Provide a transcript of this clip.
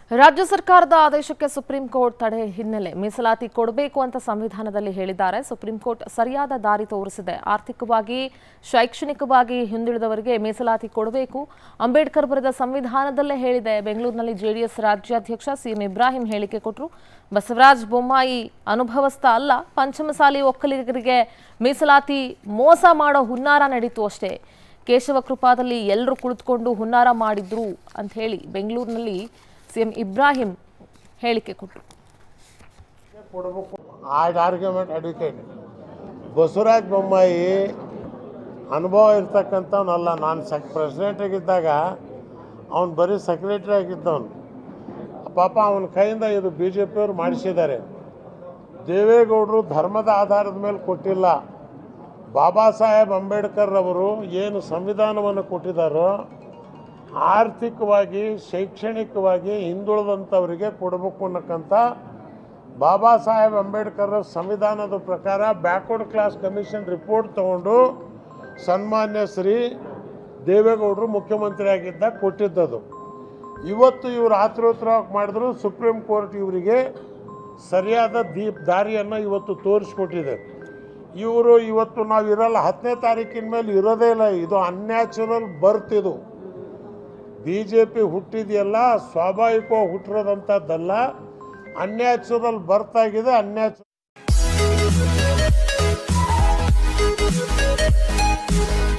ರಾಜ್ಯ ಸರ್ಕಾರದ ಆದೇಶಕ್ಕೆ ಸುಪ್ರೀಂ ಕೋರ್ಟ್ ತಡೆ ಹಿನ್ನೆಲೆ ಮೀಸಲಾತಿ ಕೊಡಬೇಕು ಅಂತ ಸಂವಿಧಾನದಲ್ಲಿ ಹೇಳಿದ್ದಾರೆ ಸುಪ್ರೀಂ ಕೋರ್ಟ್ ಸರಿಯಾದ ದಾರಿ ತೋರಿಸಿದೆ ಆರ್ಥಿಕವಾಗಿ ಶೈಕ್ಷಣಿಕವಾಗಿ ಹಿಂದುಳಿದವರಿಗೆ ಮೀಸಲಾತಿ ಕೊಡಬೇಕು ಅಂಬೇಡ್ಕರ್ ಬರೆದ ಸಂವಿಧಾನದಲ್ಲೇ ಹೇಳಿದೆ ಬೆಂಗಳೂರಿನಲ್ಲಿ ಜೆಡಿಎಸ್ ರಾಜ್ಯಾಧ್ಯಕ್ಷ ಸಿಎಂ ಇಬ್ರಾಹಿಂ ಹೇಳಿಕೆ ಕೊಟ್ಟರು ಬಸವರಾಜ ಬೊಮ್ಮಾಯಿ ಅನುಭವಸ್ಥ ಅಲ್ಲ ಪಂಚಮಸಾಲಿ ಒಕ್ಕಲಿಗರಿಗೆ ಮೀಸಲಾತಿ ಮೋಸ ಮಾಡೋ ಹುನ್ನಾರ ನಡೀತು ಅಷ್ಟೇ ಕೇಶವ ಕೃಪಾದಲ್ಲಿ ಎಲ್ಲರೂ ಕುಳಿತುಕೊಂಡು ಹುನ್ನಾರ ಮಾಡಿದ್ರು ಅಂತ ಹೇಳಿ ಬೆಂಗಳೂರಿನಲ್ಲಿ ಸಿಎಂ ಇಬ್ರಾಹಿಂ ಹೇಳಿಕೆ ಕೊಟ್ಟರು ಕೊಡಬೇಕು ಆಡ್ ಆರ್ಗ್ಯುಮೆಂಟ್ ಅಡ್ವೊಕೇಟ್ ಬಸವರಾಜ ಬೊಮ್ಮಾಯಿ ಅನುಭವ ಇರ್ತಕ್ಕಂಥವ್ನಲ್ಲ ನಾನು ಸಕ್ ಪ್ರೆಸಿಡೆಂಟ್ ಆಗಿದ್ದಾಗ ಅವನು ಬರೀ ಸೆಕ್ರೆಟರಿ ಆಗಿದ್ದವನು ಪಾಪ ಅವನ ಕೈಯಿಂದ ಇದು ಬಿ ಜೆ ಪಿಯವರು ಮಾಡಿಸಿದ್ದಾರೆ ದೇವೇಗೌಡರು ಧರ್ಮದ ಆಧಾರದ ಮೇಲೆ ಕೊಟ್ಟಿಲ್ಲ ಬಾಬಾ ಸಾಹೇಬ್ ಅಂಬೇಡ್ಕರ್ ಅವರು ಏನು ಸಂವಿಧಾನವನ್ನು ಕೊಟ್ಟಿದ್ದಾರೋ ಆರ್ಥಿಕವಾಗಿ ಶೈಕ್ಷಣಿಕವಾಗಿ ಹಿಂದುಳಿದಂಥವರಿಗೆ ಕೊಡಬೇಕು ಅನ್ನಕ್ಕಂಥ ಬಾಬಾ ಸಾಹೇಬ್ ಅಂಬೇಡ್ಕರ್ ಸಂವಿಧಾನದ ಪ್ರಕಾರ ಬ್ಯಾಕ್ವರ್ಡ್ ಕ್ಲಾಸ್ ಕಮಿಷನ್ ರಿಪೋರ್ಟ್ ತಗೊಂಡು ಸನ್ಮಾನ್ಯ ಶ್ರೀ ದೇವೇಗೌಡರು ಮುಖ್ಯಮಂತ್ರಿ ಆಗಿದ್ದಾಗ ಕೊಟ್ಟಿದ್ದದು ಇವತ್ತು ಇವರು ಆತ್ರೋತ್ತರವಾಗಿ ಮಾಡಿದ್ರು ಸುಪ್ರೀಂ ಕೋರ್ಟ್ ಇವರಿಗೆ ಸರಿಯಾದ ದೀಪ್ ದಾರಿಯನ್ನು ಇವತ್ತು ತೋರಿಸ್ಕೊಟ್ಟಿದೆ ಇವರು ಇವತ್ತು ನಾವು ಇರಲ್ಲ ಹತ್ತನೇ ತಾರೀಕಿನ ಮೇಲೆ ಇರೋದೇ ಇಲ್ಲ ಇದು ಅನ್ಯಾಚುರಲ್ ಬರ್ತ್ ಇದು ಬಿ ಜೆ ಪಿ ಹುಟ್ಟಿದೆಯಲ್ಲ ಸ್ವಾಭಾವಿಕವಾಗಿ ಹುಟ್ಟಿರೋದಂಥದ್ದಲ್ಲ ಅನ್ಯಾಚುರಲ್ ಬರ್ತ್ ಆಗಿದೆ ಅನ್ಯಾಚುರಲ್